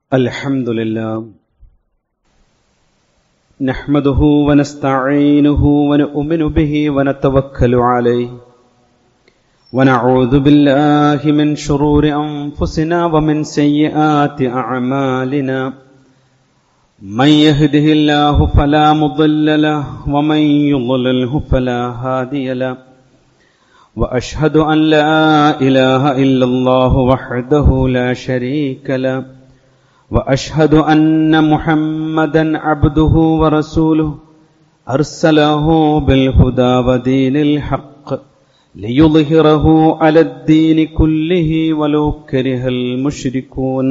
الحمد لله نحمده ونستعينه ونؤمن به ونتوكل عليه ونعوذ بالله من شرور أنفسنا ومن سيئات أعمالنا من يهده الله فلا مضل له ومن يضلله فلا هادي له وأشهد أن لا إله إلا الله وحده لا شريك له واشهد ان محمدا عبده ورسوله ارسله بالهدى ودين الحق ليظهره على الدين كله ولو كره المشركون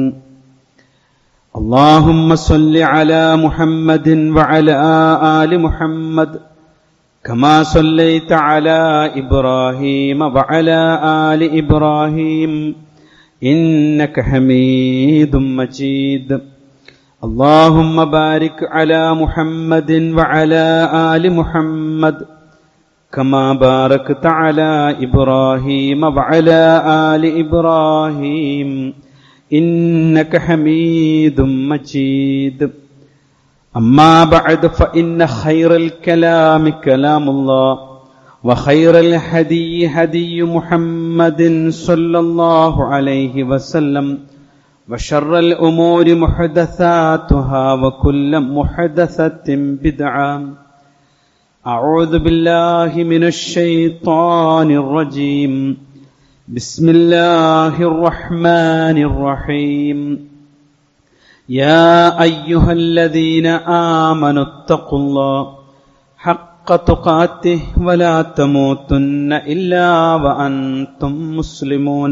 اللهم صل على محمد وعلى ال محمد كما صليت على ابراهيم وعلى ال ابراهيم إنك حميد مجيد اللهم بارك على محمد وعلى آل محمد كما باركت على إبراهيم وعلى آل إبراهيم إنك حميد مجيد أما بعد فإن خير الكلام كلام الله وخير الهدي هدي محمد صلى الله عليه وسلم وشر الأمور محدثاتها وكل محدثة بدعة أعوذ بالله من الشيطان الرجيم بسم الله الرحمن الرحيم يا أيها الذين آمنوا اتقوا الله حق حق تقاته ولا تموتن إلا وأنتم مسلمون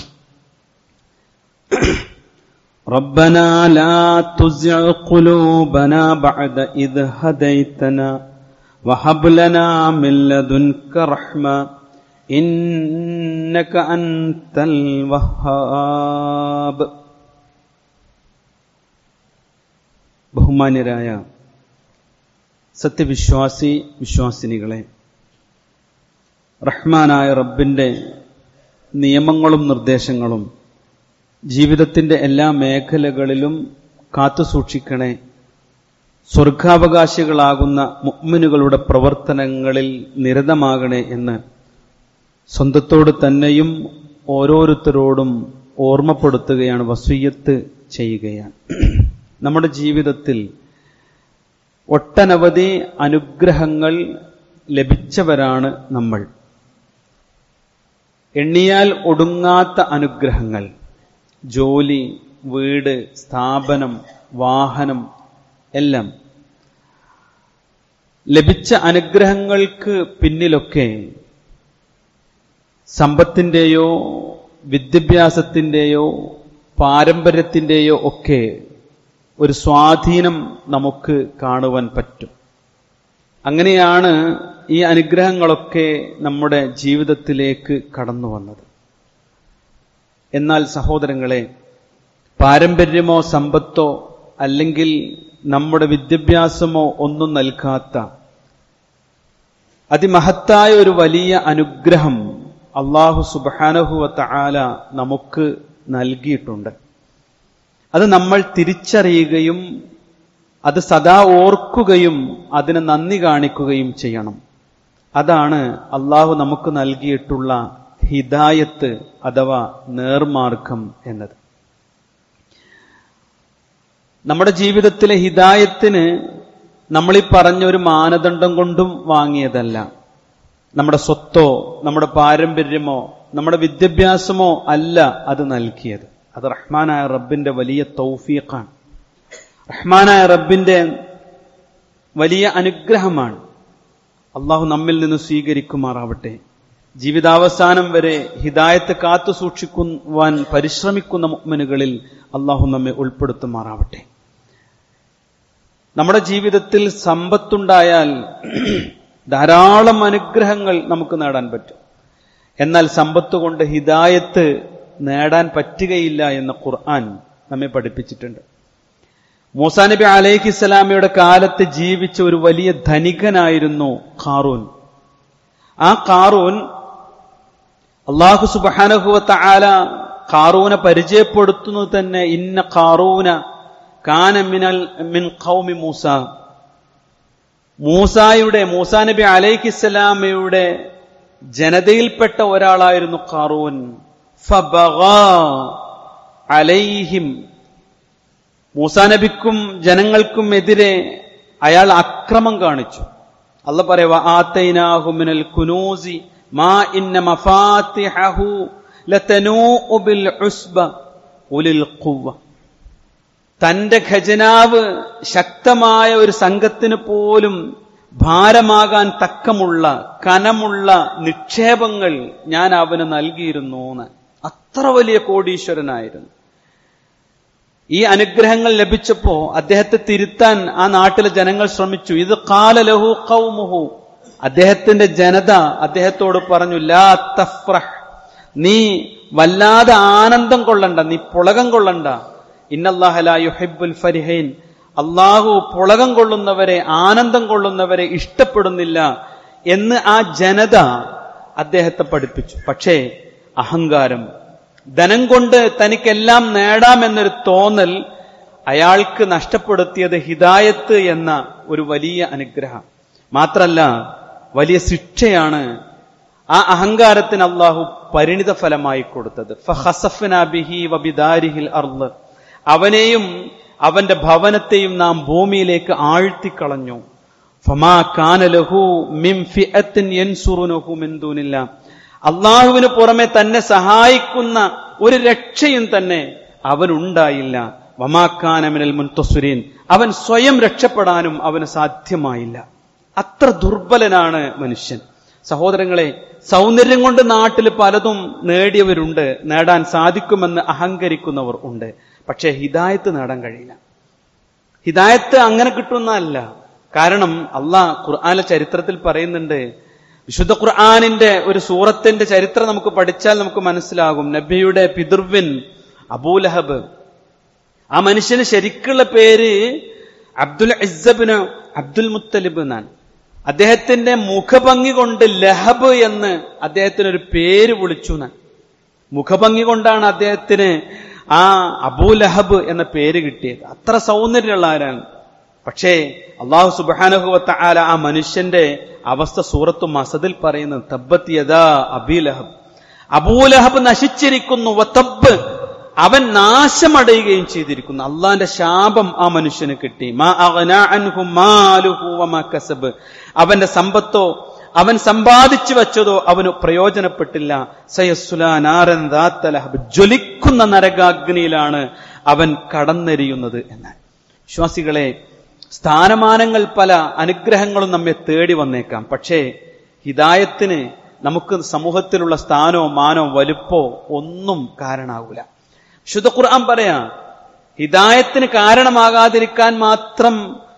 ربنا لا تزع قلوبنا بعد إذ هديتنا وهب لنا من لدنك رحمة إنك أنت الوهاب ബഹുമാന്യരായ സത്യവിശ്വാസി വിശ്വാസിനികളെ റഹ്മാനായ റബ്ബിന്റെ നിയമങ്ങളും നിർദ്ദേശങ്ങളും ജീവിതത്തിന്റെ എല്ലാ മേഖലകളിലും കാത്തുസൂക്ഷിക്കണേ സ്വർഗാവകാശികളാകുന്ന മുഗ്മിനുകളുടെ പ്രവർത്തനങ്ങളിൽ നിരതമാകണേ എന്ന് സ്വന്തത്തോട് തന്നെയും ഓരോരുത്തരോടും ഓർമ്മപ്പെടുത്തുകയാണ് വസൂയത്ത് ചെയ്യുകയാണ് നമ്മുടെ ജീവിതത്തിൽ ഒട്ടനവധി അനുഗ്രഹങ്ങൾ ലഭിച്ചവരാണ് നമ്മൾ എണ്ണിയാൽ ഒടുങ്ങാത്ത അനുഗ്രഹങ്ങൾ ജോലി വീട് സ്ഥാപനം വാഹനം എല്ലാം ലഭിച്ച അനുഗ്രഹങ്ങൾക്ക് പിന്നിലൊക്കെ സമ്പത്തിൻ്റെയോ വിദ്യാഭ്യാസത്തിൻ്റെയോ പാരമ്പര്യത്തിൻ്റെയോ ഒക്കെ ഒരു സ്വാധീനം നമുക്ക് കാണുവാൻ പറ്റും അങ്ങനെയാണ് ഈ അനുഗ്രഹങ്ങളൊക്കെ നമ്മുടെ ജീവിതത്തിലേക്ക് കടന്നു വന്നത് എന്നാൽ സഹോദരങ്ങളെ പാരമ്പര്യമോ സമ്പത്തോ അല്ലെങ്കിൽ നമ്മുടെ വിദ്യാഭ്യാസമോ ഒന്നും നൽകാത്ത അതിമഹത്തായ ഒരു വലിയ അനുഗ്രഹം അള്ളാഹു സുബാനഹുവത്ത ആല നമുക്ക് നൽകിയിട്ടുണ്ട് അത് നമ്മൾ തിരിച്ചറിയുകയും അത് സദാ ഓർക്കുകയും അതിന് നന്ദി കാണിക്കുകയും ചെയ്യണം അതാണ് അള്ളാഹു നമുക്ക് നൽകിയിട്ടുള്ള ഹിദായത്ത് അഥവാ നേർമാർഗം എന്നത് നമ്മുടെ ജീവിതത്തിലെ ഹിദായത്തിന് നമ്മളീ പറഞ്ഞ ഒരു മാനദണ്ഡം കൊണ്ടും വാങ്ങിയതല്ല നമ്മുടെ സ്വത്തോ നമ്മുടെ പാരമ്പര്യമോ നമ്മുടെ വിദ്യാഭ്യാസമോ അല്ല അത് നൽകിയത് അത് റഹ്മാനായ റബ്ബിന്റെ വലിയ തൗഫീഖാണ് റഹ്മാനായ റബ്ബിന്റെ വലിയ അനുഗ്രഹമാണ് അള്ളാഹു നമ്മിൽ നിന്ന് സ്വീകരിക്കുമാറാവട്ടെ ജീവിതാവസാനം വരെ ഹിദായത്ത് കാത്തു സൂക്ഷിക്കുവാൻ പരിശ്രമിക്കുന്ന മുഗ്മനുകളിൽ അള്ളാഹു നമ്മെ ഉൾപ്പെടുത്തുമാറാവട്ടെ നമ്മുടെ ജീവിതത്തിൽ സമ്പത്തുണ്ടായാൽ ധാരാളം അനുഗ്രഹങ്ങൾ നമുക്ക് നേടാൻ പറ്റും എന്നാൽ സമ്പത്ത് കൊണ്ട് ഹിദായത്ത് നേടാൻ പറ്റുകയില്ല എന്ന് ഖുർആൻ നമ്മെ പഠിപ്പിച്ചിട്ടുണ്ട് മൂസാ നബി അലൈഹി സ്വലാമയുടെ കാലത്ത് ജീവിച്ച ഒരു വലിയ ധനികനായിരുന്നു ഖാറൂൻ ആ ഖാറൂൻ അള്ളാഹു സുബാനഹുവത്ത ആല ഖാറൂനെ പരിചയപ്പെടുത്തുന്നത് തന്നെ ഇന്ന ഖാറൂന കാന മിനൽ മിൻ ഖൗമി മൂസ മൂസായുടെ മൂസാ നബി അലൈഹിസ്സലാമയുടെ ജനതയിൽപ്പെട്ട ഒരാളായിരുന്നു ഖാറൂൻ ഫബഗാ അലൈഹിം മൂസാ നബിക്കും ജനങ്ങൾക്കും എതിരെ അയാൾ അക്രമം കാണിച്ചു അല്ല പറയുക ആത്തൈനാഹു മിനൽ കുനൂസി മാ ഇന്ന മഫാത്തിഹഹു ലതനൂഉ ബിൽ ഉസ്ബ ഉലിൽ ഖുവ്വ തന്റെ ഖജനാവ് ശക്തമായ ഒരു സംഘത്തിന് പോലും ഭാരമാകാൻ തക്കമുള്ള കനമുള്ള നിക്ഷേപങ്ങൾ ഞാൻ അവന് നൽകിയിരുന്നു എന്ന് അത്ര വലിയ കോടീശ്വരനായിരുന്നു ഈ അനുഗ്രഹങ്ങൾ ലഭിച്ചപ്പോ അദ്ദേഹത്തെ തിരുത്താൻ ആ നാട്ടിലെ ജനങ്ങൾ ശ്രമിച്ചു ഇത് കാലലഹു കൗമുഹു അദ്ദേഹത്തിന്റെ ജനത അദ്ദേഹത്തോട് പറഞ്ഞു ലാ തഫ്രഹ് നീ വല്ലാതെ ആനന്ദം കൊള്ളണ്ട നീ പുളകം കൊള്ളണ്ട ഇന്നല്ലാഹുൽ ഫരിഹൈൻ അള്ളാഹു പുളകം കൊള്ളുന്നവരെ ആനന്ദം കൊള്ളുന്നവരെ ഇഷ്ടപ്പെടുന്നില്ല എന്ന് ആ ജനത അദ്ദേഹത്തെ പഠിപ്പിച്ചു പക്ഷേ അഹങ്കാരം ധനം കൊണ്ട് തനിക്കെല്ലാം നേടാമെന്നൊരു തോന്നൽ അയാൾക്ക് നഷ്ടപ്പെടുത്തിയത് ഹിദായത്ത് എന്ന ഒരു വലിയ അനുഗ്രഹം മാത്രല്ല വലിയ ശിക്ഷയാണ് ആ അഹങ്കാരത്തിന് അള്ളാഹു പരിണിത ഫലമായി കൊടുത്തത് ഫഹസഫ്ന ബിഹി വബിദാരിഹിൽ അർള് അവനെയും അവന്റെ ഭവനത്തെയും നാം ഭൂമിയിലേക്ക് ആഴ്ത്തിക്കളഞ്ഞു ഫമാ കാനലഹു മിം ഫിഅത്തിൻ യൻസുറുനഹു മിൻ ദൂനില്ല അള്ളാഹുവിന് പുറമെ തന്നെ സഹായിക്കുന്ന ഒരു രക്ഷയും തന്നെ അവനുണ്ടായില്ല വമാക്കാനമിനൽ മുൻതസുരീൻ അവൻ സ്വയം രക്ഷപ്പെടാനും അവന് സാധ്യമായില്ല അത്ര ദുർബലനാണ് മനുഷ്യൻ സഹോദരങ്ങളെ സൗന്ദര്യം കൊണ്ട് നാട്ടിൽ പലതും നേടിയവരുണ്ട് നേടാൻ സാധിക്കുമെന്ന് അഹങ്കരിക്കുന്നവർ ഉണ്ട് പക്ഷേ ഹിദായത്ത് നേടാൻ കഴിയില്ല ഹിദായത്ത് അങ്ങനെ കിട്ടുന്നതല്ല കാരണം അള്ളാഹ് ഖുർആാനിലെ ചരിത്രത്തിൽ പറയുന്നുണ്ട് വിശുദ്ധ ഖുർആാനിന്റെ ഒരു സൂറത്തിന്റെ ചരിത്രം നമുക്ക് പഠിച്ചാൽ നമുക്ക് മനസ്സിലാകും നബിയുടെ പിതൃവിൻ അബൂലഹബ് ആ മനുഷ്യന് ശരിക്കുള്ള പേര് അബ്ദുൽ ഇസബിന് അബ്ദുൽ മുത്തലിബ് എന്നാണ് അദ്ദേഹത്തിന്റെ മുഖഭംഗി കൊണ്ട് ലഹബ് എന്ന് അദ്ദേഹത്തിന് ഒരു പേര് വിളിച്ചു എന്നാണ് മുഖഭംഗി കൊണ്ടാണ് അദ്ദേഹത്തിന് ആ അബൂലഹബ് എന്ന പേര് കിട്ടിയത് അത്ര സൗന്ദര്യമുള്ള ആരാണ് പക്ഷേ അള്ളാഹു സുബാനുഹുവത്ത ആല ആ മനുഷ്യന്റെ അവസ്ഥ സൂറത്തു മസദിൽ പറയുന്നത് തബ്ബത്തിയതാ അബീലഹബ് അബൂലഹബ് നശിച്ചിരിക്കുന്നു വത്തബ് അവൻ നാശമടയുകയും ചെയ്തിരിക്കുന്നു അള്ളാന്റെ ശാപം ആ മനുഷ്യന് കിട്ടി മാ അഗ്നാ അൻഹു മാലുഹു വമാ കസബ് അവന്റെ സമ്പത്തോ അവൻ സമ്പാദിച്ചു വെച്ചതോ അവന് പ്രയോജനപ്പെട്ടില്ല സയസ്സുലാനാരൻ ദാത്തലഹബ് ജ്വലിക്കുന്ന നരകാഗ്നിയിലാണ് അവൻ കടന്നെരിയുന്നത് എന്നാൽ വിശ്വാസികളെ സ്ഥാനമാനങ്ങൾ പല അനുഗ്രഹങ്ങളും നമ്മെ തേടി വന്നേക്കാം പക്ഷേ ഹിദായത്തിന് നമുക്ക് സമൂഹത്തിലുള്ള സ്ഥാനോ മാനോ വലുപ്പോ ഒന്നും കാരണാകൂല ശുദ്ധ ഖുർആൻ പറയാ ഹിദായത്തിന് കാരണമാകാതിരിക്കാൻ മാത്രം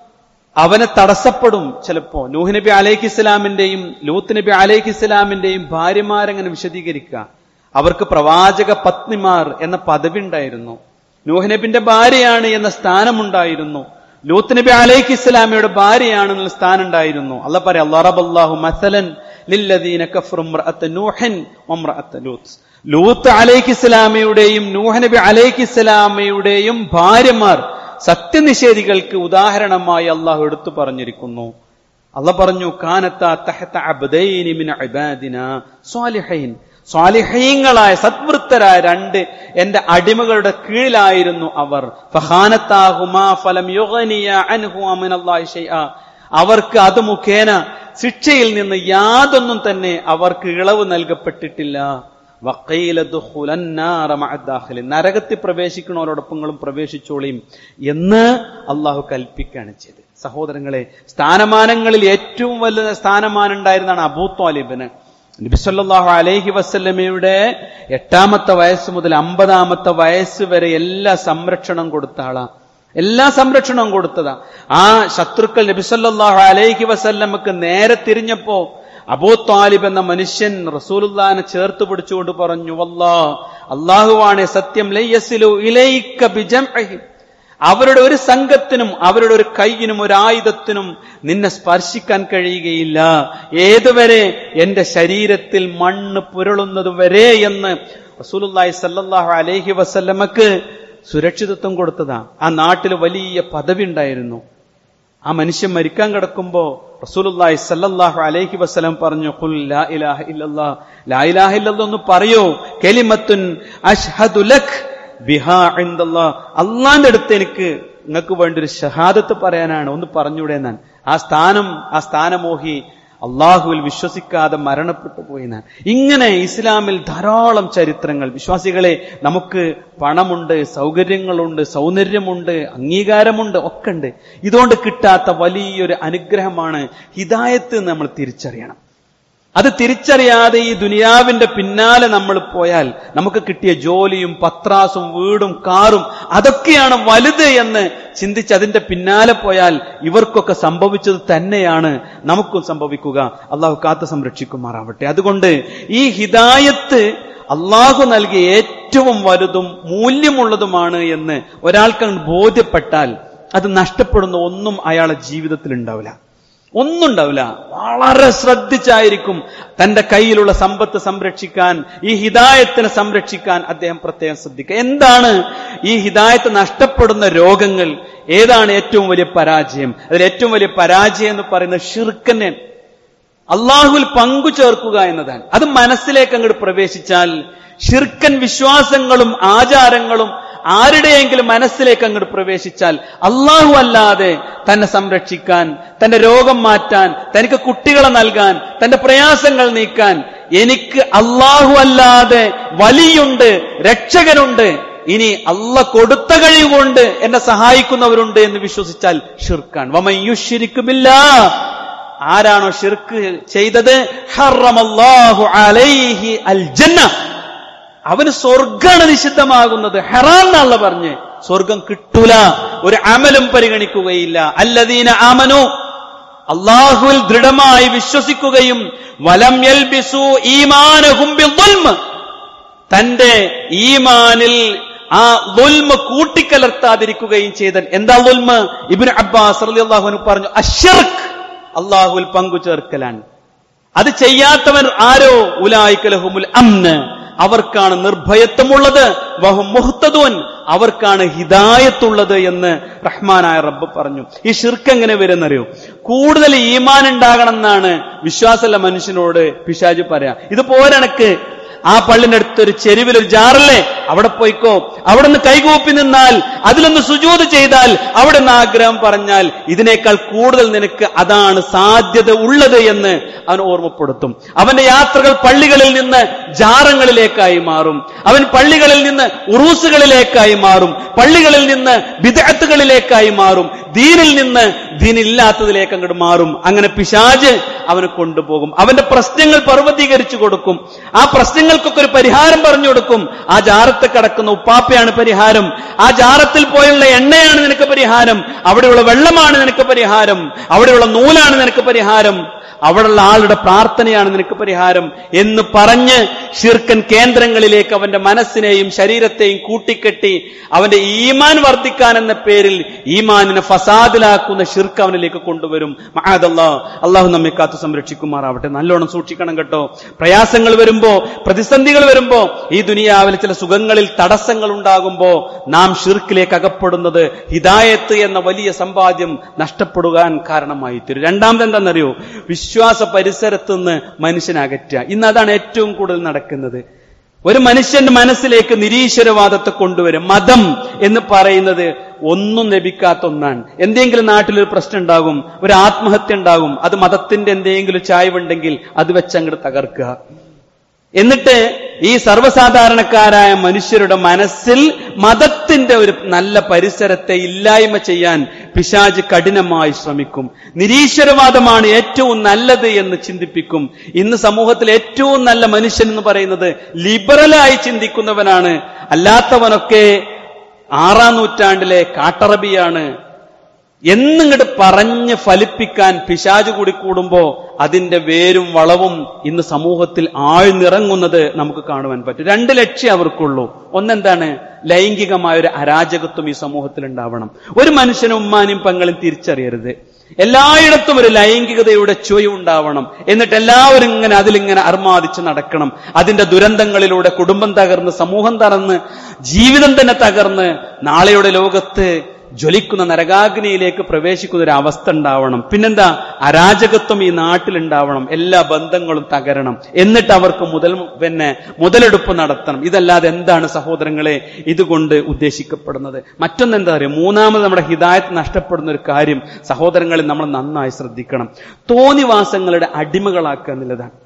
അവനെ തടസ്സപ്പെടും ചിലപ്പോ നൂഹ് നബി അലൈഹി ഇസ്ലാമിന്റെയും ലൂത്ത് നബി അലൈഹി ഇസ്ലാമിന്റെയും ഭാര്യമാരങ്ങനെ വിശദീകരിക്കുക അവർക്ക് പ്രവാചക പത്നിമാർ എന്ന പദവി ഉണ്ടായിരുന്നു നൂഹ് നബിന്റെ ഭാര്യയാണ് എന്ന സ്ഥാനമുണ്ടായിരുന്നു ലൂത്ത് നബി അലൈഹി ഇസ്ലാമിയുടെ ഭാര്യയാണ് എന്നുള്ള സ്ഥാനം ഉണ്ടായിരുന്നു അല്ല പറയാം അള്ളാഹു മസലൻ ലില്ലദീന കഫ്റു ഇംറഅത്ത നൂഹൻ വംറഅത്ത ലൂത്ത് ലൂത്ത് അലൈഹി ഇസ്ലാമയുടെയും നൂഹ് നബി അലൈഹി ഇസ്ലാമയുടെയും ഭാര്യമാർ സത്യനിഷേധികൾക്ക് ഉദാഹരണമായി അള്ളാഹു എടുത്തു പറഞ്ഞിരിക്കുന്നു അല്ല പറഞ്ഞു കാനത്ത തഹത്ത അബ്ദൈനി മിൻ ഇബാദിന സ്വാലിഹൈൻ സ്വാലിഹീങ്ങളായ സദ്വൃത്തരായ രണ്ട് എന്റെ അടിമകളുടെ കീഴിലായിരുന്നു അവർ ഫഹാനത്താഹുമാ ഫലം യുഗനിയ അൻഹു അമിനല്ലാഹി ഷൈഅ അവർക്ക് അത് മുഖേന ശിക്ഷയിൽ നിന്ന് യാതൊന്നും തന്നെ അവർക്ക് ഇളവ് നൽകപ്പെട്ടിട്ടില്ല വക്കീല ദുഖുലന്നാറ മഅദ്ദാഖിലി. നരകത്തിൽ പ്രവേശിക്കണവരോടൊപ്പം നിങ്ങളും പ്രവേശിച്ചോളിയും എന്ന് അള്ളാഹു കൽപ്പിക്കുകയാണ് ചെയ്ത് സഹോദരങ്ങളെ സ്ഥാനമാനങ്ങളിൽ ഏറ്റവും വലിയ സ്ഥാനമാനം ഉണ്ടായിരുന്നാണ് അബൂ താലിബിന് നബിസല്ലാഹു അലൈഹി വസ്ല്ലമയുടെ എട്ടാമത്തെ വയസ്സ് മുതൽ അമ്പതാമത്തെ വയസ്സ് വരെ എല്ലാ സംരക്ഷണം കൊടുത്ത ആളാ എല്ലാ സംരക്ഷണവും കൊടുത്തതാ ആ ശത്രുക്കൾ നബിസല്ലാഹു അലൈഹി വസല്ലമക്ക് നേരെ തിരിഞ്ഞപ്പോ അബൂ താലിബ് എന്ന മനുഷ്യൻ റസൂലുല്ലാനെ ചേർത്ത് പിടിച്ചുകൊണ്ട് പറഞ്ഞു വല്ലാ അള്ളാഹുവാണ് സത്യം ലയ്യസിലു ഇലൈക്ക ബിജംഇഹിം അവരുടെ ഒരു സംഘത്തിനും അവരുടെ ഒരു കൈയിനും ഒരു ആയുധത്തിനും നിന്നെ സ്പർശിക്കാൻ കഴിയുകയില്ല ഏതുവരെ എന്റെ ശരീരത്തിൽ മണ്ണ് പുരളുന്നത് വരെ എന്ന് റസൂലുള്ളാഹി സല്ലല്ലാഹു അലൈഹി വസല്ലമക്ക് സുരക്ഷിതത്വം കൊടുത്തതാ ആ നാട്ടിൽ വലിയ പദവി ഉണ്ടായിരുന്നു ആ മനുഷ്യൻ മരിക്കാൻ കിടക്കുമ്പോ റസൂലുള്ളാഹി സല്ലല്ലാഹു അലൈഹി വസല്ലം പറഞ്ഞു ഖുൽ ലാ ഇലാഹ ഇല്ലല്ലാഹ് ലാ ഇലാഹ ഇല്ലല്ലാഹ് എന്ന് പറയോ കലിമത്തുൻ അഷ്ഹദു ലക് ബിഹാ ഇൻദല്ലാഹ് അള്ളാന്റെ അടുത്ത് എനിക്ക് നിങ്ങൾക്ക് വേണ്ടി ഒരു ഷഹാദത്ത് പറയാനാണ് ഒന്ന് പറഞ്ഞൂടെ ഞാൻ ആ സ്ഥാനം ആ സ്ഥാനമോഹി അള്ളാഹുവിൽ വിശ്വസിക്കാതെ മരണപ്പെട്ടു പോയി ഞാൻ ഇങ്ങനെ ഇസ്ലാമിൽ ധാരാളം ചരിത്രങ്ങൾ വിശ്വാസികളെ നമുക്ക് പണമുണ്ട് സൗകര്യങ്ങളുണ്ട് സൗന്ദര്യമുണ്ട് അംഗീകാരമുണ്ട് ഒക്കെ ഉണ്ട് ഇതുകൊണ്ട് കിട്ടാത്ത വലിയൊരു അനുഗ്രഹമാണ് ഹിദായത്ത് എന്ന് നമ്മൾ തിരിച്ചറിയണം അത് തിരിച്ചറിയാതെ ഈ ദുനിയാവിന്റെ പിന്നാലെ നമ്മൾ പോയാൽ നമുക്ക് കിട്ടിയ ജോലിയും പത്രാസും വീടും കാറും അതൊക്കെയാണ് വലുത് എന്ന് ചിന്തിച്ച് അതിന്റെ പിന്നാലെ പോയാൽ ഇവർക്കൊക്കെ സംഭവിച്ചത് തന്നെയാണ് നമുക്കും സംഭവിക്കുക അള്ളാഹു കാത്ത് സംരക്ഷിക്കുമാറാവട്ടെ അതുകൊണ്ട് ഈ ഹിദായത്ത് അള്ളാഹു നൽകിയ ഏറ്റവും വലുതും മൂല്യമുള്ളതുമാണ് എന്ന് ഒരാൾക്ക് ബോധ്യപ്പെട്ടാൽ അത് നഷ്ടപ്പെടുന്ന ഒന്നും അയാളെ ജീവിതത്തിൽ ഉണ്ടാവില്ല ഒന്നും ഉണ്ടാവില്ല വളരെ ശ്രദ്ധിച്ചായിരിക്കും തന്റെ കയ്യിലുള്ള സമ്പത്ത് സംരക്ഷിക്കാൻ ഈ ഹിദായത്തിനെ സംരക്ഷിക്കാൻ അദ്ദേഹം പ്രത്യേകം ശ്രദ്ധിക്കുക എന്താണ് ഈ ഹിദായത്ത് നഷ്ടപ്പെടുന്ന രോഗങ്ങൾ ഏതാണ് ഏറ്റവും വലിയ പരാജയം അതിൽ ഏറ്റവും വലിയ പരാജയം എന്ന് പറയുന്നത് ഷിർക്കന്നെ അള്ളാഹുവിൽ പങ്കു ചേർക്കുക എന്നതാണ് അത് മനസ്സിലേക്ക് അങ്ങോട്ട് പ്രവേശിച്ചാൽ ഷിർക്കൻ വിശ്വാസങ്ങളും ആചാരങ്ങളും ആരുടെയെങ്കിലും മനസ്സിലേക്ക് അങ്ങോട്ട് പ്രവേശിച്ചാൽ അള്ളാഹു അല്ലാതെ തന്നെ സംരക്ഷിക്കാൻ തന്റെ രോഗം മാറ്റാൻ തനിക്ക് കുട്ടികളെ നൽകാൻ തന്റെ പ്രയാസങ്ങൾ നീക്കാൻ എനിക്ക് അള്ളാഹു അല്ലാതെ വലിയുണ്ട് രക്ഷകനുണ്ട് ഇനി അല്ല കൊടുത്ത കഴിവുകൊണ്ട് എന്നെ സഹായിക്കുന്നവരുണ്ട് എന്ന് വിശ്വസിച്ചാൽ ഷിർക്കാൻ വമയുഷിരിക്കുമില്ല ആരാണോ ഷിർക്ക് ചെയ്തത് ഹറമല്ലാഹു അലൈഹി അൽ ജന്ന അവന് സ്വർഗാണ് നിഷിദ്ധമാകുന്നത് ഹെറാൻ എന്നുള്ള പറഞ്ഞ് സ്വർഗം കിട്ടൂല ഒരു അമലും പരിഗണിക്കുകയില്ല അല്ലദീന ആമനു അള്ളാഹുവിൽ ദൃഢമായി വിശ്വസിക്കുകയും വലം യൽബിസു ഈമാനഹും ബിദ്ദുൽമ് തന്റെ ഈമാനിൽ ആ ദുൽമ കൂട്ടിക്കലർത്താതിരിക്കുകയും ചെയ്താൽ എന്താ ദുൽമ ഇബ്നു അബ്ബാസ് റളിയല്ലാഹു അൻഹു പറഞ്ഞു അശ്ശർക്ക് അള്ളാഹുവിൽ പങ്കു ചേർക്കലാണ് അത് ചെയ്യാത്തവൻ ആരോ ഉലായിക്കലഹുമുൽ അമ്ന് അവർക്കാണ് നിർഭയത്വമുള്ളത് വഹും മുഹ്തദൂൻ അവർക്കാണ് ഹിദായത്തുള്ളത് എന്ന് റഹ്മാനായ റബ്ബ് പറഞ്ഞു ഈ ഷിർക്ക് എങ്ങനെ വരുന്നറിയോ കൂടുതൽ ഈമാൻ ഉണ്ടാകണം എന്നാണ് വിശ്വാസമുള്ള മനുഷ്യനോട് പിശാജ് പറയാ ഇത് പോരനക്ക് ആ പള്ളിന്റെ അടുത്ത് ഒരു ചെരുവിൽ ഒരു ജാറല്ലേ അവിടെ പോയിക്കോ അവിടെ നിന്ന് കൈകൂപ്പി നിന്നാൽ അതിലൊന്ന് സുജൂത് ചെയ്താൽ അവിടെ നിന്ന് ആഗ്രഹം പറഞ്ഞാൽ ഇതിനേക്കാൾ കൂടുതൽ നിനക്ക് അതാണ് സാധ്യത ഉള്ളത് എന്ന് അവൻ ഓർമ്മപ്പെടുത്തും അവന്റെ യാത്രകൾ പള്ളികളിൽ നിന്ന് ജാറങ്ങളിലേക്കായി മാറും അവൻ പള്ളികളിൽ നിന്ന് ഉറൂസുകളിലേക്കായി മാറും പള്ളികളിൽ നിന്ന് വിദഗ്ധകളിലേക്കായി മാറും ദീനിൽ നിന്ന് ദീനില്ലാത്തതിലേക്ക് അങ്ങോട്ട് മാറും അങ്ങനെ പിശാജ് അവനെ കൊണ്ടുപോകും അവന്റെ പ്രശ്നങ്ങൾ പർവ്വതീകരിച്ചു കൊടുക്കും ആ പ്രശ്നങ്ങൾക്കൊക്കെ ഒരു പരിഹാരം പറഞ്ഞു കൊടുക്കും ആ ജാറത്ത് കിടക്കുന്ന ഉപ്പാപ്പയാണ് പരിഹാരം ആ ജാറത്തിൽ പോയുള്ള എണ്ണയാണ് നിനക്ക് പരിഹാരം അവിടെയുള്ള വെള്ളമാണ് നിനക്ക് പരിഹാരം അവിടെയുള്ള നൂലാണ് നിനക്ക് പരിഹാരം അവിടെയുള്ള ആളുടെ പ്രാർത്ഥനയാണ് നിനക്ക് പരിഹാരം എന്ന് പറഞ്ഞ് ഷിർക്കൻ കേന്ദ്രങ്ങളിലേക്ക് അവന്റെ മനസ്സിനെയും ശരീരത്തെയും കൂട്ടിക്കെട്ടി അവന്റെ ഈമാൻ വർദ്ധിക്കാൻ എന്ന പേരിൽ ഈമാനിനെ ഫസാദിലാക്കുന്ന ഷിർക്ക് അവനിലേക്ക് കൊണ്ടുവരും മഹാദല്ലാ അള്ളാഹു നമ്മെ കാത്തു സംരക്ഷിക്കുമാറാവട്ടെ നല്ലോണം സൂക്ഷിക്കണം കേട്ടോ പ്രയാസങ്ങൾ വരുമ്പോ പ്രതിസന്ധികൾ വരുമ്പോ ഈ ദുനിയാവിൽ ചില സുഖങ്ങളിൽ തടസ്സങ്ങൾ ഉണ്ടാകുമ്പോ നാം ഷിർക്കിലേക്ക് അകപ്പെടുന്നത് ഹിദായത്ത് എന്ന വലിയ സമ്പാദ്യം നഷ്ടപ്പെടുവാൻ കാരണമായി തീരും രണ്ടാമത് എന്താണെന്നറിയോ വിശ്വാസ പരിസരത്ത് നിന്ന് മനുഷ്യനെ അകറ്റുക ഇന്ന് അതാണ് ഏറ്റവും കൂടുതൽ നടക്കുന്നത് ഒരു മനുഷ്യന്റെ മനസ്സിലേക്ക് നിരീശ്വരവാദത്തെ കൊണ്ടുവരും മതം എന്ന് പറയുന്നത് ഒന്നും ലഭിക്കാത്ത ഒന്നാണ് എന്തെങ്കിലും നാട്ടിലൊരു പ്രശ്നം ഉണ്ടാകും ഒരു ആത്മഹത്യ ഉണ്ടാകും അത് മതത്തിന്റെ എന്തെങ്കിലും ചായവുണ്ടെങ്കിൽ അത് വെച്ച് അങ്ങോട്ട് തകർക്കുക എന്നിട്ട് ഈ സർവ്വസാധാരണക്കാരായ മനുഷ്യരുടെ മനസ്സിൽ മതത്തിന്റെ ഒരു നല്ല പരിസരത്തെ ഇല്ലായ്മ ചെയ്യാൻ പിശാജ് കഠിനമായി ശ്രമിക്കും നിരീശ്വരവാദമാണ് ഏറ്റവും നല്ലത് എന്ന് ചിന്തിപ്പിക്കും ഇന്ന് സമൂഹത്തിൽ ഏറ്റവും നല്ല മനുഷ്യൻ എന്ന് പറയുന്നത് ലിബറലായി ചിന്തിക്കുന്നവനാണ് അല്ലാത്തവനൊക്കെ ആറാം നൂറ്റാണ്ടിലെ കാട്ടറബിയാണ് എന്നിങ്ങോട്ട് പറഞ്ഞ് ഫലിപ്പിക്കാൻ പിശാജ് കൂടി കൂടുമ്പോ അതിന്റെ വേരും വളവും ഇന്ന് സമൂഹത്തിൽ ആഴ്ന്നിറങ്ങുന്നത് നമുക്ക് കാണുവാൻ പറ്റും രണ്ട് ലക്ഷ്യം അവർക്കുള്ളൂ ഒന്നെന്താണ് ലൈംഗികമായ ഒരു അരാജകത്വം ഈ സമൂഹത്തിൽ ഉണ്ടാവണം ഒരു മനുഷ്യനും ഉമ്മാനും പങ്ങളും തിരിച്ചറിയരുത് എല്ലായിടത്തും ഒരു ലൈംഗികതയുടെ ചുവയും ഉണ്ടാവണം എന്നിട്ട് എല്ലാവരും ഇങ്ങനെ അതിലിങ്ങനെ അർമാദിച്ച് നടക്കണം അതിന്റെ ദുരന്തങ്ങളിലൂടെ കുടുംബം തകർന്ന് സമൂഹം തകർന്ന് ജീവിതം തന്നെ തകർന്ന് നാളെയുടെ ലോകത്ത് ജ്വലിക്കുന്ന നരകാഗ്നിയിലേക്ക് പ്രവേശിക്കുന്ന ഒരു അവസ്ഥ ഉണ്ടാവണം പിന്നെന്താ അരാജകത്വം ഈ നാട്ടിലുണ്ടാവണം എല്ലാ ബന്ധങ്ങളും തകരണം എന്നിട്ട് അവർക്ക് മുതൽ പിന്നെ മുതലെടുപ്പ് നടത്തണം ഇതല്ലാതെ എന്താണ് സഹോദരങ്ങളെ ഇതുകൊണ്ട് ഉദ്ദേശിക്കപ്പെടുന്നത് മറ്റൊന്നെന്താ പറയുക മൂന്നാമത് നമ്മുടെ ഹിദായത്ത് നഷ്ടപ്പെടുന്ന ഒരു കാര്യം സഹോദരങ്ങളിൽ നമ്മൾ നന്നായി ശ്രദ്ധിക്കണം തോന്നിവാസങ്ങളുടെ അടിമകളാക്കുക എന്നുള്ളതാണ്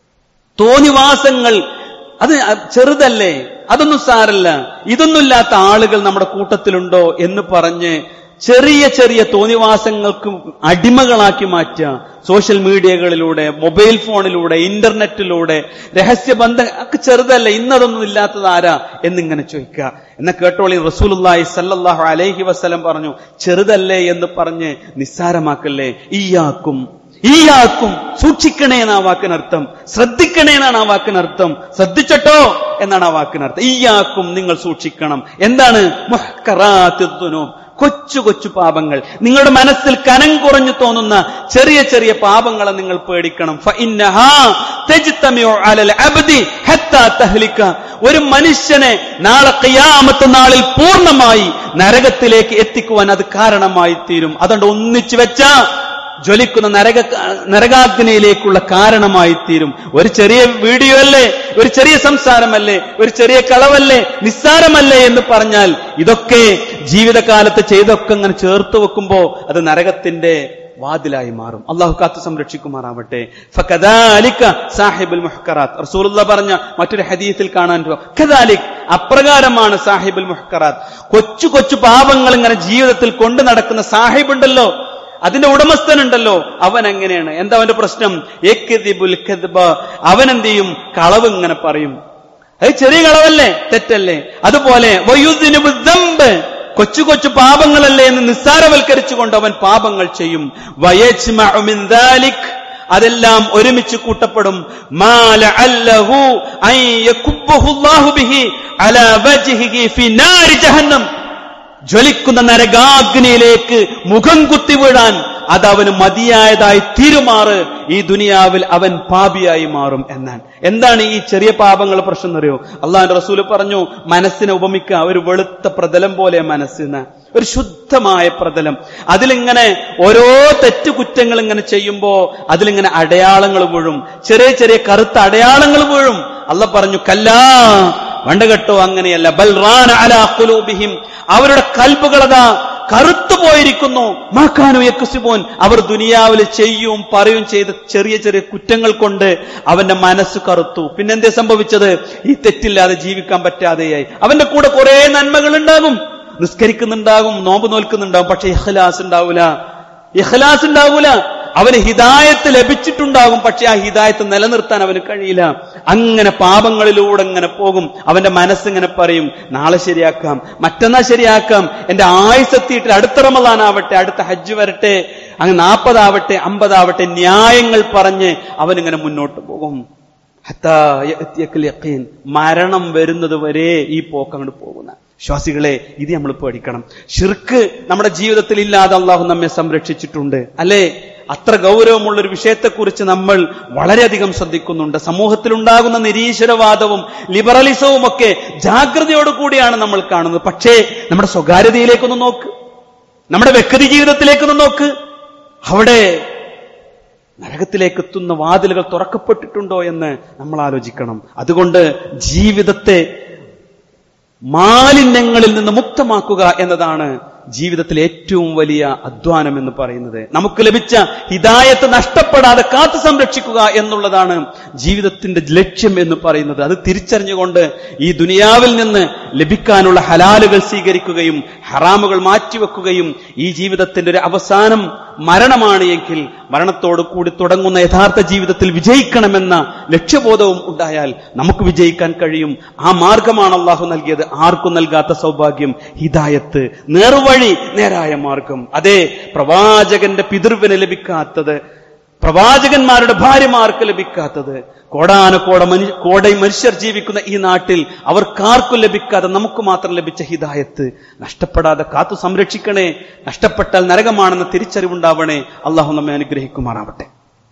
തോന്നിവാസങ്ങൾ അത് ചെറുതല്ലേ അതൊന്നും സാരല്ല ഇതൊന്നുമില്ലാത്ത ആളുകൾ നമ്മുടെ കൂട്ടത്തിലുണ്ടോ എന്ന് പറഞ്ഞ് ചെറിയ ചെറിയ തോന്നിവാസങ്ങൾക്ക് അടിമകളാക്കി മാറ്റുക സോഷ്യൽ മീഡിയകളിലൂടെ മൊബൈൽ ഫോണിലൂടെ ഇന്റർനെറ്റിലൂടെ രഹസ്യബന്ധം ഒക്കെ ചെറുതല്ല ഇന്നതൊന്നും ഇല്ലാത്തത് ആരാ എന്നിങ്ങനെ ചോദിക്കുക എന്നെ കേട്ടോളി റസൂലുല്ലാഹി സല്ലല്ലാഹു അലൈഹി വസല്ലം പറഞ്ഞു ചെറുതല്ലേ എന്ന് പറഞ്ഞ് നിസ്സാരമാക്കല്ലേ ഈയാക്കും ഈയാക്കും സൂക്ഷിക്കണേ എന്നാ വാക്കിനർത്ഥം ശ്രദ്ധിക്കണേ എന്നാണ് ആ വാക്കിനർത്ഥം ശ്രദ്ധിച്ചട്ടോ എന്നാണ് ആ വാക്കിനർത്ഥം ഈയാക്കും നിങ്ങൾ സൂക്ഷിക്കണം എന്താണ് മുഹ്കറാത്തിദ്ദുനൂബ് കൊച്ചു കൊച്ചു പാപങ്ങൾ നിങ്ങളുടെ മനസ്സിൽ കനം കുറഞ്ഞു തോന്നുന്ന ചെറിയ ചെറിയ പാപങ്ങളെ നിങ്ങൾ പേടിക്കണം ഫഇന്നഹാ തജ്തമിഉ അലൽ അബ്ദി ഹത്താ തഹ്ലിക ഒരു മനുഷ്യനെ നാളെ ഖിയാമത്ത് നാളിൽ പൂർണ്ണമായി നരകത്തിലേക്ക് എത്തിക്കുവാൻ അത് കാരണമായി തീരും അതുകൊണ്ട് ഒന്നിച്ചു വെച്ച ജ്വലിക്കുന്ന നരക നരകാഗ്നിയിലേക്കുള്ള കാരണമായി തീരും ഒരു ചെറിയ വീഡിയോ അല്ലേ ഒരു ചെറിയ സംസാരമല്ലേ ഒരു ചെറിയ കളവല്ലേ നിസ്സാരമല്ലേ എന്ന് പറഞ്ഞാൽ ഇതൊക്കെ ജീവിതകാലത്ത് ചെയ്തൊക്കെ അങ്ങനെ ചേർത്ത് വെക്കുമ്പോ അത് നരകത്തിന്റെ വാതിലായി മാറും അള്ളാഹു കാത്ത് സംരക്ഷിക്കുമാറാവട്ടെ ഫകദാലിക സാഹിബുൽ മുഹ്കറാത്ത് റസൂലുള്ള പറഞ്ഞ മറ്റൊരു ഹദീസിൽ കാണാൻ കദാലിക് അപ്രകാരമാണ് സാഹിബുൽ മുഹ്കറാത്ത് കൊച്ചു കൊച്ചു പാപങ്ങൾ ഇങ്ങനെ ജീവിതത്തിൽ കൊണ്ടു നടക്കുന്ന സാഹിബുണ്ടല്ലോ അതിന്റെ ഉടമസ്ഥനുണ്ടല്ലോ അവൻ എങ്ങനെയാണ് എന്താ അവന്റെ പ്രശ്നം ഏക്കദിബുൽ കദ്ബ അവൻ എന്ത് ചെയ്യും കളവ് ഇങ്ങനെ പറയും അത് ചെറിയ കളവല്ലേ തെറ്റല്ലേ അതുപോലെ വയുദ്ദിനുബു ദംബ് കൊച്ചു കൊച്ചു പാപങ്ങളല്ലേ എന്ന് നിസ്സാരവൽക്കരിച്ചുകൊണ്ട് അവൻ പാപങ്ങൾ ചെയ്യും വയജ്മഉ മിൻ ദാലിക് അതെല്ലാം ഒരുമിച്ച് കൂട്ടപ്പെടും മാല അല്ലഹു അൻ യകുബ്ബഹു അല്ലാഹു ബിഹി അലാ വജ്ഹിഹി ഫി നാരി ജഹന്നം ജ്വലിക്കുന്ന നരകാഗ്നിയിലേക്ക് മുഖം കുത്തി വീഴാൻ അത് അവന് മതിയായതായി തീരുമാറ് ഈ ദുനിയാവിൽ അവൻ പാപിയായി മാറും എന്നാണ് എന്താണ് ഈ ചെറിയ പാപങ്ങൾ പ്രശ്നം എന്നറിയോ അള്ളാഹുന്റെ റസൂല് പറഞ്ഞു മനസ്സിനെ ഉപമിക്കുക ഒരു വെളുത്ത പ്രതലം പോലെ മനസ്സിന് ഒരു ശുദ്ധമായ പ്രതലം അതിലിങ്ങനെ ഓരോ തെറ്റുകുറ്റങ്ങൾ ഇങ്ങനെ ചെയ്യുമ്പോ അതിലിങ്ങനെ അടയാളങ്ങൾ വീഴും ചെറിയ ചെറിയ കറുത്ത അടയാളങ്ങൾ വീഴും അല്ല പറഞ്ഞു കല്ലാ വണ്ട കേട്ടോ അങ്ങനെയല്ല ബൽറാന അലാ ഖുലൂബിഹിം അവരുടെ കൽബുകളതാ കറുത്തു പോയിരിക്കുന്നു മാക്കാനു യക്കുസിബോൻ അവർ ദുനിയാവിൽ ചെയ്യും പറയും ചെയ്ത ചെറിയ ചെറിയ കുറ്റങ്ങൾ കൊണ്ട് അവന്റെ മനസ്സ് കറുത്തു പിന്നെന്തേ സംഭവിച്ചത് ഈ തെറ്റില്ലാതെ ജീവിക്കാൻ പറ്റാതെയായി അവന്റെ കൂടെ കുറെ നന്മകൾ ഉണ്ടാകും നിസ്കരിക്കുന്നുണ്ടാകും നോമ്പ് നോൽക്കുന്നുണ്ടാകും പക്ഷെ ഇഖ്ലാസ് ഉണ്ടാവൂല ഇഖ്ലാസ് ഉണ്ടാവൂല അവന് ഹിദായത്ത് ലഭിച്ചിട്ടുണ്ടാകും പക്ഷെ ആ ഹിദായത്ത് നിലനിർത്താൻ അവന് കഴിയില്ല അങ്ങനെ പാപങ്ങളിലൂടെ ഇങ്ങനെ പോകും അവന്റെ മനസ്സിങ്ങനെ പറയും നാളെ ശരിയാക്കാം മറ്റന്നാ ശരിയാക്കാം എന്റെ ആയുസെത്തിയിട്ട് അടുത്ത റമദാനാവട്ടെ അടുത്ത ഹജ്ജ് വരട്ടെ അങ്ങ് നാൽപ്പതാവട്ടെ അമ്പതാവട്ടെ ന്യായങ്ങൾ പറഞ്ഞ് അവനിങ്ങനെ മുന്നോട്ട് പോകും ഹത്താ യഅ്തിയക്കൽ യഖീൻ. മരണം വരുന്നത് വരെ ഈ പോക്ക് അങ്ങോട്ട് പോകുന്ന ശ്വാസികളെ ഇത് നമ്മൾ പേടിക്കണം ഷിർക്ക് നമ്മുടെ ജീവിതത്തിൽ ഇല്ലാതെ അള്ളാഹു നമ്മെ സംരക്ഷിച്ചിട്ടുണ്ട് അല്ലേ അത്ര ഗൗരവമുള്ള ഒരു വിഷയത്തെക്കുറിച്ച് നമ്മൾ വളരെയധികം ശ്രദ്ധിക്കുന്നുണ്ട് സമൂഹത്തിൽ ഉണ്ടാകുന്ന നിരീശ്വരവാദവും ലിബറലിസവും ഒക്കെ ജാഗ്രതയോടുകൂടിയാണ് നമ്മൾ കാണുന്നത് പക്ഷേ നമ്മുടെ സ്വകാര്യതയിലേക്കൊന്ന് നോക്ക് നമ്മുടെ വ്യക്തി ജീവിതത്തിലേക്കൊന്ന് നോക്ക് അവിടെ നരകത്തിലേക്ക് എത്തുന്ന വാതിലുകൾ തുറക്കപ്പെട്ടിട്ടുണ്ടോ എന്ന് നമ്മൾ ആലോചിക്കണം അതുകൊണ്ട് ജീവിതത്തെ മാലിന്യങ്ങളിൽ നിന്ന് മുക്തമാക്കുക എന്നതാണ് ജീവിതത്തിലെ ഏറ്റവും വലിയ അധ്വാനം എന്ന് പറയുന്നത് നമുക്ക് ലഭിച്ച ഹിദായത്ത് നഷ്ടപ്പെടാതെ കാത്തു സംരക്ഷിക്കുക എന്നുള്ളതാണ് ജീവിതത്തിന്റെ ലക്ഷ്യം എന്ന് പറയുന്നത് അത് തിരിച്ചറിഞ്ഞുകൊണ്ട് ഈ ദുനിയാവിൽ നിന്ന് ലഭിക്കാനുള്ള ഹലാലുകൾ സ്വീകരിക്കുകയും ഹറാമുകൾ മാറ്റിവെക്കുകയും ഈ ജീവിതത്തിന്റെ ഒരു അവസാനം മരണമാണ് എങ്കിൽ മരണത്തോട് കൂടി തുടങ്ങുന്ന യഥാർത്ഥ ജീവിതത്തിൽ വിജയിക്കണമെന്ന ലക്ഷ്യബോധവും ഉണ്ടായാൽ നമുക്ക് വിജയിക്കാൻ കഴിയും ആ മാർഗമാണ് അള്ളാഹു നൽകിയത് ആർക്കും നൽകാത്ത സൗഭാഗ്യം ഹിദായത്ത് നേർവഴി നേരായ മാർഗം അതെ പ്രവാചകന്റെ പിതൃവിന് ലഭിക്കാത്തത് പ്രവാചകന്മാരുടെ ഭാര്യമാർക്ക് ലഭിക്കാത്തത് കോടാനക്കോട മനു കോടை മനുഷ്യർ ജീവിക്കുന്ന ഈ നാട്ടിൽ അവർക്കാർക്കും ലഭിക്കാതെ നമുക്ക് മാത്രം ലഭിച്ച ഹിദായത്ത് നഷ്ടപ്പെടാതെ കാത്തു സംരക്ഷിക്കണേ നഷ്ടപ്പെട്ടാൽ നരകമാണെന്ന തിരിച്ചറിവുണ്ടാവണേ അള്ളാഹു നമ്മെ അനുഗ്രഹിക്കുമാറാവട്ടെ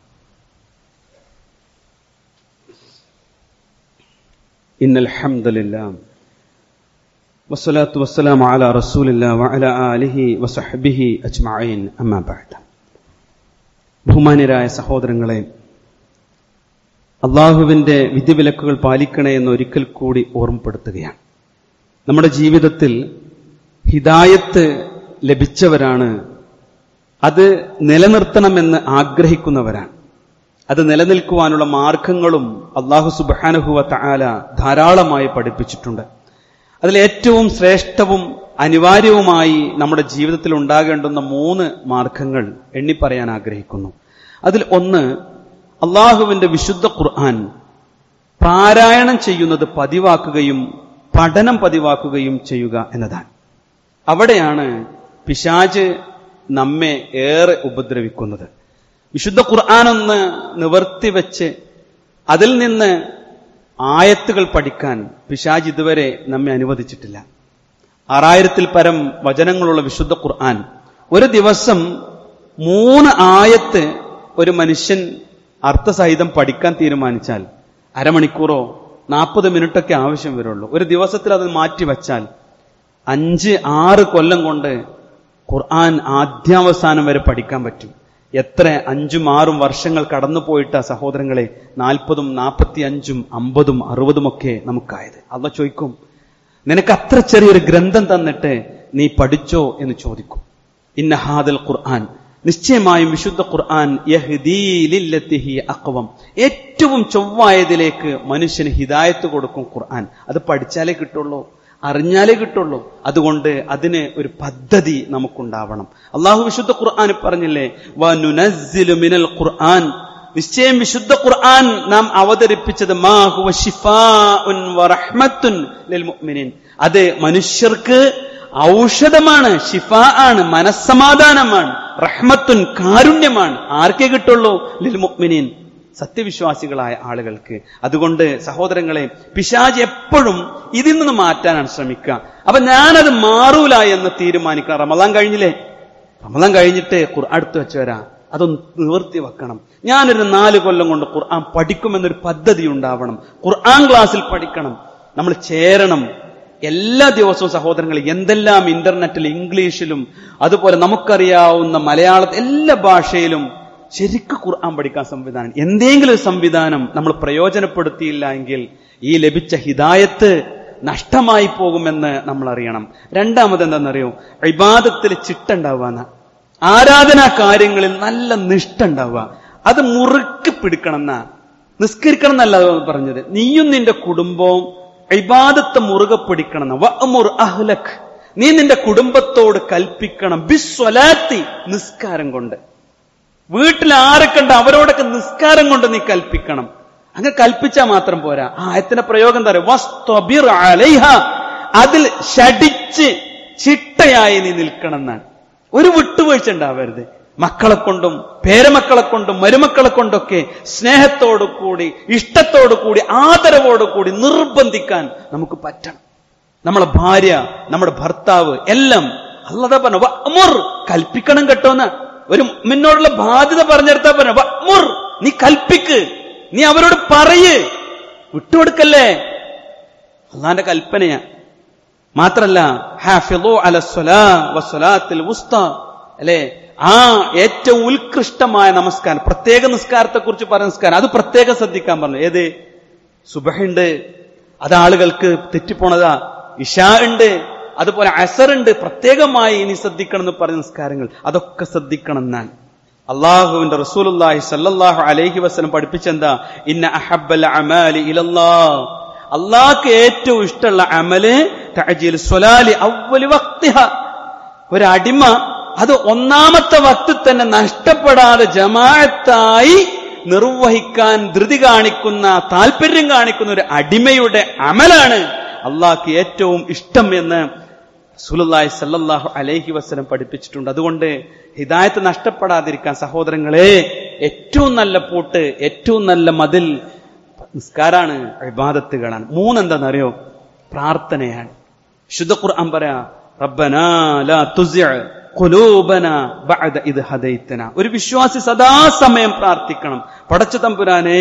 إن الحمد لله والصلاة والسلام على رسول الله وعلى آله وصحبه أجمعين أما بعد ബഹുമാന്യരായ സഹോദരങ്ങളെ അള്ളാഹുവിന്റെ വിധിവിലക്കുകൾ പാലിക്കണേ എന്ന് ഒരിക്കൽ കൂടി ഓർമ്മപ്പെടുത്തുകയാണ് നമ്മുടെ ജീവിതത്തിൽ ഹിദായത്ത് ലഭിച്ചവരാണ് അത് നിലനിർത്തണമെന്ന് ആഗ്രഹിക്കുന്നവരാണ് അത് നിലനിൽക്കുവാനുള്ള മാർഗങ്ങളും അള്ളാഹു സുബാനുഹുവ തആല ധാരാളമായി പഠിപ്പിച്ചിട്ടുണ്ട് അതിൽ ഏറ്റവും ശ്രേഷ്ഠവും അനിവാര്യവുമായി നമ്മുടെ ജീവിതത്തിൽ ഉണ്ടാകേണ്ടുന്ന മൂന്ന് മാർഗങ്ങൾ എണ്ണിപ്പറയാൻ ആഗ്രഹിക്കുന്നു അതിൽ ഒന്ന് അള്ളാഹുവിന്റെ വിശുദ്ധ ഖുർആൻ പാരായണം ചെയ്യുന്നത് പതിവാക്കുകയും പഠനം പതിവാക്കുകയും ചെയ്യുക എന്നതാണ് അവിടെയാണ് പിശാജ് നമ്മെ ഏറെ ഉപദ്രവിക്കുന്നത് വിശുദ്ധ ഖുർആാനൊന്ന് നിവർത്തി വെച്ച് അതിൽ നിന്ന് ആയത്തുകൾ പഠിക്കാൻ പിശാജ് ഇതുവരെ നമ്മെ അനുവദിച്ചിട്ടില്ല ആറായിരത്തിൽ പരം വചനങ്ങളുള്ള വിശുദ്ധ ഖുർആൻ ഒരു ദിവസം മൂന്ന് ആയത്ത് ഒരു മനുഷ്യൻ അർത്ഥസഹിതം പഠിക്കാൻ തീരുമാനിച്ചാൽ അരമണിക്കൂറോ നാൽപ്പത് മിനിറ്റൊക്കെ ആവശ്യം വരുള്ളൂ ഒരു ദിവസത്തിൽ അത് മാറ്റിവെച്ചാൽ അഞ്ച് ആറ് കൊല്ലം കൊണ്ട് ഖുർആൻ ആദ്യാവസാനം വരെ പഠിക്കാൻ പറ്റും എത്ര അഞ്ചും ആറും വർഷങ്ങൾ കടന്നുപോയിട്ട സഹോദരങ്ങളെ നാൽപ്പതും നാൽപ്പത്തി അഞ്ചും അമ്പതും അറുപതുമൊക്കെ നമുക്കായത് അല്ല ചോദിക്കും നിനക്ക് അത്ര ചെറിയൊരു ഗ്രന്ഥം തന്നിട്ട് നീ പഠിച്ചോ എന്ന് ചോദിക്കും ഇന്ന ഹാദൽ ഖുർആൻ നിശ്ചയമായും വിശുദ്ധ ഖുർആൻ യഹ്ദീലില്ലത്തിഹി അക്വം ഏറ്റവും ചൊവ്വായതിലേക്ക് മനുഷ്യന് ഹിദായത്ത് കൊടുക്കും ഖുർആൻ അത് പഠിച്ചാലേ കിട്ടുള്ളൂ അറിഞ്ഞാലേ കിട്ടുള്ളൂ അതുകൊണ്ട് അതിന് ഒരു പദ്ധതി നമുക്കുണ്ടാവണം അള്ളാഹു വിശുദ്ധ ഖുർആൻ പറഞ്ഞില്ലേ വനുനസ്സിലു മിനൽ ഖുർആൻ നിശ്ചയം വിശുദ്ധ ഖുർആൻ നാം അവതരിപ്പിച്ചത് മാ ഹുവ ശിഫാഉൻ വറഹ്മത്തുൻ ലിൽ മുഅ്മിനീൻ അത് മനുഷ്യർക്ക് ഔഷധമാണ് ഷിഫ ആണ് മനസ്സമാധാനമാണ് റഹ്മത്തുൻ കാരുണ്യമാണ് ആർക്കേ കിട്ടുള്ളൂ ലിൽ മുഅ്മിനീൻ സത്യവിശ്വാസികളായ ആളുകൾക്ക് അതുകൊണ്ട് സഹോദരങ്ങളെ പിശാജ് എപ്പോഴും ഇതിൽ നിന്ന് മാറ്റാനാണ് ശ്രമിക്കുക അപ്പൊ ഞാനത് മാറൂല എന്ന് തീരുമാനിക്കണം റമദാൻ കഴിഞ്ഞില്ലേ റമദാൻ കഴിഞ്ഞിട്ട് ഖുർആൻ അടുത്ത് വെച്ച് വരാം അതൊന്ന് നിവർത്തി വെക്കണം ഞാനൊരു നാല് കൊല്ലം കൊണ്ട് ഖുർആൻ പഠിക്കുമെന്നൊരു പദ്ധതി ഉണ്ടാവണം ഖുർആൻ ക്ലാസ്സിൽ പഠിക്കണം നമ്മൾ ചേരണം എല്ലാ ദിവസവും സഹോദരങ്ങൾ എന്തെല്ലാം ഇന്റർനെറ്റിൽ ഇംഗ്ലീഷിലും അതുപോലെ നമുക്കറിയാവുന്ന മലയാള എല്ലാ ഭാഷയിലും ശരിക്ക് ഖുർആൻ പഠിക്കാൻ സംവിധാനം എന്തെങ്കിലും ഒരു സംവിധാനം നമ്മൾ പ്രയോജനപ്പെടുത്തിയില്ല എങ്കിൽ ഈ ലഭിച്ച ഹിദായത്ത് നഷ്ടമായി പോകുമെന്ന് നമ്മൾ അറിയണം രണ്ടാമത് എന്താണെന്നറിയോ ഇബാദത്തിൽ ചിട്ടുണ്ടാവുക ആരാധനാ കാര്യങ്ങളിൽ നല്ല നിഷ്ഠ ഉണ്ടാവുക അത് മുറുക്കി പിടിക്കണം എന്നാ നിസ്കരിക്കണം എന്നല്ല പറഞ്ഞത് നീയും നിന്റെ കുടുംബവും ഇബാദത്ത് മുറുകെ പിടിക്കണം വഅ്മുർ അഹ്ലക് നീ നിന്റെ കുടുംബത്തോട് കൽപ്പിക്കണം ബിസ്വലാത്തി നിസ്കാരം കൊണ്ട് വീട്ടിൽ ആരൊക്കെ ഉണ്ട് അവരോടൊക്കെ നിസ്കാരം കൊണ്ട് നീ കൽപ്പിക്കണം അങ്ങനെ കൽപ്പിച്ചാൽ മാത്രം പോരാ ആ ആയത്തിന്റെ പ്രയോഗം എന്താ പറയുക അലൈഹ അതിൽ ഷടിച്ച് ചിട്ടയായി നീ നിൽക്കണം എന്നാണ് ഒരു വിട്ടുവീഴ്ച ഉണ്ടാവരുത് മക്കളെ കൊണ്ടും പേരമക്കളെ കൊണ്ടും മരുമക്കളെ കൊണ്ടൊക്കെ സ്നേഹത്തോടു കൂടി ഇഷ്ടത്തോടു കൂടി ആദരവോടു കൂടി നിർബന്ധിക്കാൻ നമുക്ക് പറ്റണം നമ്മളെ ഭാര്യ നമ്മുടെ ഭർത്താവ് എല്ലാം അല്ലതാ പറഞ്ഞു വഅ്മുർ കൽപ്പിക്കണം കേട്ടോന്ന് ഒരു മുന്നോടുള്ള ബാധ്യത പറഞ്ഞെടുത്താ പറഞ്ഞു വഅ്മുർ നീ കൽപ്പിക്ക് നീ അവരോട് പറയ് വിട്ടുകൊടുക്കല്ലേ അള്ളാന്റെ കൽപ്പനയാ മാത്രല്ല ഹാഫിളു അലസ്വലാ വസ്വലാത്തിൽ ഉസ്ത അല്ലേ ആ ഏറ്റവും ഉത്കൃഷ്ടമായ നമസ്കാരം പ്രത്യേക നിസ്കാരത്തെ കുറിച്ച് പറഞ്ഞ നിസ്കാരം അത് പ്രത്യേകം ശ്രദ്ധിക്കാൻ പറഞ്ഞു ഏത് സുബഹുണ്ട് അത് ആളുകൾക്ക് തെറ്റിപ്പോണതാ ഇഷാ ഉണ്ട് അതുപോലെ അസറുണ്ട് പ്രത്യേകമായി ഇനി ശ്രദ്ധിക്കണം എന്ന് പറഞ്ഞ നിസ്കാരങ്ങൾ അതൊക്കെ ശ്രദ്ധിക്കണം ഞാൻ അള്ളാഹുവിന്റെ റസൂലുല്ലാഹി സല്ലല്ലാഹു അലൈഹി വസല്ലം പഠിപ്പിച്ചെന്താ ഇന്ന അഹബ്ബൽ അമാലി ഇലല്ലാഹ് അള്ളാഹ്ക്ക് ഏറ്റവും ഇഷ്ടമുള്ള അമല് തഅജീൽ സ്വലാലി അവ്വലി വക്തിഹ ഒരു അടിമ അത് ഒന്നാമത്തെ വക്തിൽ തന്നെ നഷ്ടപ്പെടാതെ ജമാഅത്തായി നിർവഹിക്കാൻ ധൃതി കാണിക്കുന്ന താല്പര്യം കാണിക്കുന്ന ഒരു അടിമയുടെ അമലാണ് അള്ളാഹ്ക്ക് ഏറ്റവും ഇഷ്ടം എന്ന് സുലുല്ലായി സല്ലല്ലാഹു അലൈഹി വസ്ലം പഠിപ്പിച്ചിട്ടുണ്ട് അതുകൊണ്ട് ഹിദായത്ത് നഷ്ടപ്പെടാതിരിക്കാൻ സഹോദരങ്ങളെ ഏറ്റവും നല്ല പൂട്ട് ഏറ്റവും നല്ല മതിൽ നിസ്കാരാണ് ഇബാദത്തുകളാണ് മൂന്നെന്താണെന്നറിയോ പ്രാർത്ഥനയാണ് ശുദ്ധ ഖുർആൻ പറയാ റബ്ബനാ ലാ തുസിഅ ഖുലൂബന ബഅദ ഇദ് ഹദൈതന ഒരു വിശ്വാസി സദാസമയം പ്രാർത്ഥിക്കണം പടച്ച തമ്പുരാനെ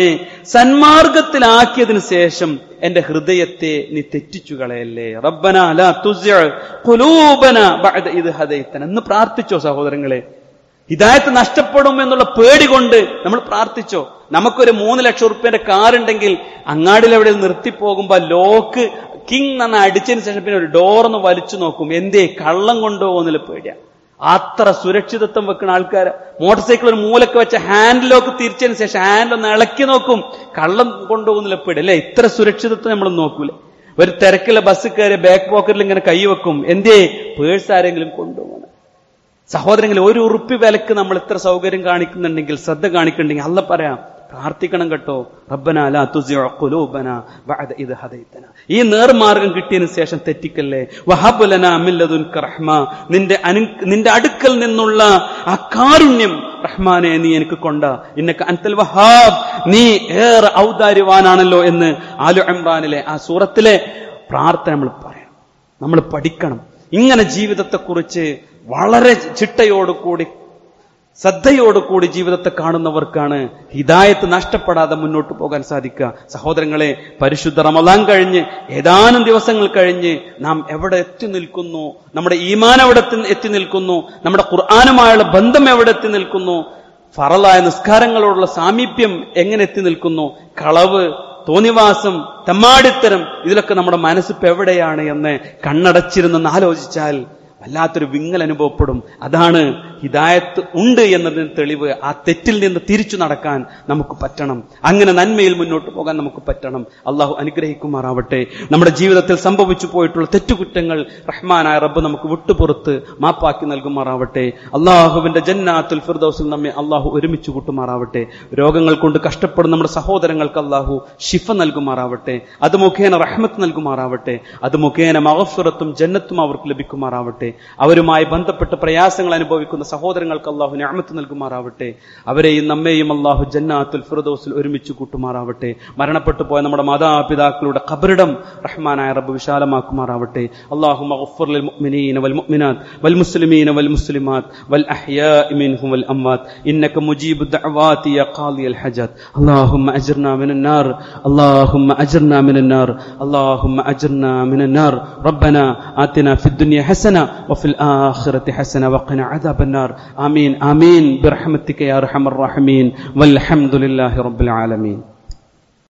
സന്മാർഗത്തിലാക്കിയതിനു ശേഷം എന്റെ ഹൃദയത്തെ നീ തെറ്റിച്ചു കളയല്ലേ റബ്ബന ലാ തുസിഅ ഖുലൂബന ബഅദ ഇദ് ഹദൈതന എന്ന് പ്രാർത്ഥിച്ചോ സഹോദരങ്ങളെ ഹിദായത്ത് നഷ്ടപ്പെടും എന്നുള്ള പേടി കൊണ്ട് നമ്മൾ പ്രാർത്ഥിച്ചോ നമുക്കൊരു മൂന്ന് ലക്ഷം റുപ്യന്റെ കാർ ഉണ്ടെങ്കിൽ അങ്ങാടിൽ എവിടെ നിർത്തി പോകുമ്പോ ലോക്ക് കിങ് എന്ന് അടിച്ചതിന് ശേഷം പിന്നെ ഒരു ഡോറൊന്ന് വലിച്ചു നോക്കും എന്തേ കള്ളം കൊണ്ടുപോകുന്നില്ല പേടിയാ അത്ര സുരക്ഷിതത്വം വെക്കുന്ന ആൾക്കാർ മോട്ടോർ സൈക്കിൾ ഒരു മൂലക്ക് വെച്ച ഹാൻഡിലൊക്കെ തിരിച്ചതിന് ശേഷം ഹാൻഡിൽ ഒന്ന് ഇളക്കി നോക്കും കള്ളം കൊണ്ടുപോകുന്നില്ല പേടി അല്ലെ ഇത്ര സുരക്ഷിതത്വം നമ്മൾ നോക്കൂലേ ഒരു തിരക്കിലെ ബസ് കയറി ബാക്ക് പോക്കറ്റിൽ ഇങ്ങനെ കൈ വെക്കും എന്തേ പേഴ്സ് ആരെങ്കിലും കൊണ്ടുപോകണം സഹോദരങ്ങൾ ഒരു ഉറുപ്പി വിലക്ക് നമ്മൾ ഇത്ര സൗകര്യം കാണിക്കുന്നുണ്ടെങ്കിൽ ശ്രദ്ധ കാണിക്കുന്നുണ്ടെങ്കിൽ അല്ല പറയാം പ്രാർത്ഥിക്കണം കേട്ടോ റബ്ബന ലാ തുസിഉ ഖുലൂബന ബഅദ ഇദ് ഹദൈതന ഈ നേർമാർഗം കിട്ടിയതിന് ശേഷം തെറ്റിക്കല്ലേ വഹബ് ലനാ മിൻ ലദുൻക റഹ്മ നിന്റെ അനു നിന്റെ അടുക്കൽ നിന്നുള്ള ആ കാരുണ്യം റഹ്മാനെ നീ എനിക്ക് കൊണ്ട ഇന്നക അൻതൽ വഹാബ് നീ ഏറെ ഔദാര്യവാനാണല്ലോ എന്ന് ആലു ഇമ്രാനിലെ ആ സൂറത്തിലെ പ്രാർത്ഥന നമ്മൾ പറയണം നമ്മൾ പഠിക്കണം ഇങ്ങനെ ജീവിതത്തെക്കുറിച്ച് വളരെ ചിട്ടയോടുകൂടി ശ്രദ്ധയോടുകൂടി ജീവിതത്തെ കാണുന്നവർക്കാണ് ഹിദായത്ത് നഷ്ടപ്പെടാതെ മുന്നോട്ട് പോകാൻ സാധിക്കുക സഹോദരങ്ങളെ പരിശുദ്ധ റമദാൻ കഴിഞ്ഞ് ഏതാനും ദിവസങ്ങൾ കഴിഞ്ഞ് നാം എവിടെ എത്തി നിൽക്കുന്നു നമ്മുടെ ഈമാൻ എവിടെ എത്തി- എത്തി നിൽക്കുന്നു നമ്മുടെ ഖുർആാനുമായുള്ള ബന്ധം എവിടെ എത്തി നിൽക്കുന്നു ഫറലായ നിസ്കാരങ്ങളോടുള്ള സാമീപ്യം എങ്ങനെ എത്തി നിൽക്കുന്നു കളവ് തോന്നിവാസം തെമ്മാടിത്തരം ഇതിലൊക്കെ നമ്മുടെ മനസ്സിപ്പ് എവിടെയാണ് എന്ന് കണ്ണടച്ചിരുന്നെന്ന് ആലോചിച്ചാൽ വല്ലാത്തൊരു വിങ്ങൽ അനുഭവപ്പെടും അതാണ് ഹിദായത്ത് ഉണ്ട് എന്നതിന് തെളിവ് ആ തെറ്റിൽ നിന്ന് തിരിച്ചു നടക്കാൻ നമുക്ക് പറ്റണം അങ്ങനെ നന്മയിൽ മുന്നോട്ട് പോകാൻ നമുക്ക് പറ്റണം അള്ളാഹു അനുഗ്രഹിക്കുമാറാവട്ടെ നമ്മുടെ ജീവിതത്തിൽ സംഭവിച്ചു പോയിട്ടുള്ള തെറ്റുകുറ്റങ്ങൾ റഹ്മാനായ റബ്ബ് നമുക്ക് വിട്ടുപുറത്ത് മാപ്പാക്കി നൽകുമാറാവട്ടെ അള്ളാഹുവിന്റെ ജന്നാത്തുൽ ഫിർദൌസിൽ നമ്മെ അള്ളാഹു ഒരുമിച്ച് കൂട്ടുമാറാവട്ടെ രോഗങ്ങൾ കൊണ്ട് കഷ്ടപ്പെടുന്ന നമ്മുടെ സഹോദരങ്ങൾക്ക് അള്ളാഹു ഷിഫ നൽകുമാറാവട്ടെ അത് മുഖേന റഹ്മത്ത് നൽകുമാറാവട്ടെ അത് മുഖേന മഹഫിറത്തും ജന്നത്തും അവർക്ക് ലഭിക്കുമാറാവട്ടെ അവരുമായി ബന്ധപ്പെട്ട് പ്രയാസങ്ങൾ അനുഭവിക്കുന്ന സഹോദരങ്ങൾക്ക് അള്ളാഹു ഞാമത്ത് നൽകുമാറാവട്ടെ അവരെയും നമ്മെയും അള്ളാഹു ജന്നാത്തുൽ ഫിറദോസിൽ ഒരുമിച്ച് കൂട്ടുമാറാവട്ടെ മരണപ്പെട്ടു പോയ നമ്മുടെ മാതാപിതാക്കളുടെ ഖബറിടം റഹ്മാനായ റബ്ബ് വിശാലമാക്കുമാറാവട്ടെ അള്ളാഹു മഗ്ഫിർ ലിൽ മുഅ്മിനീന വൽ മുഅ്മിനാത്ത് വൽ മുസ്ലിമീന വൽ മുസ്ലിമാത്ത് വൽ അഹ്യാഇ മിൻഹും വൽ അംവാത്ത് ഇന്നക മുജീബു ദഅവാതി യാ ഖാദിയൽ ഹജാത്ത് اللهم أجرنا من النار اللهم أجرنا من النار اللهم أجرنا من النار ربنا آتنا في الدنيا حسنة وفي الآخرة حسنة وقنا عذاب النار آمين آمين برحمتك يا أرحم الراحمين والحمد لله رب العالمين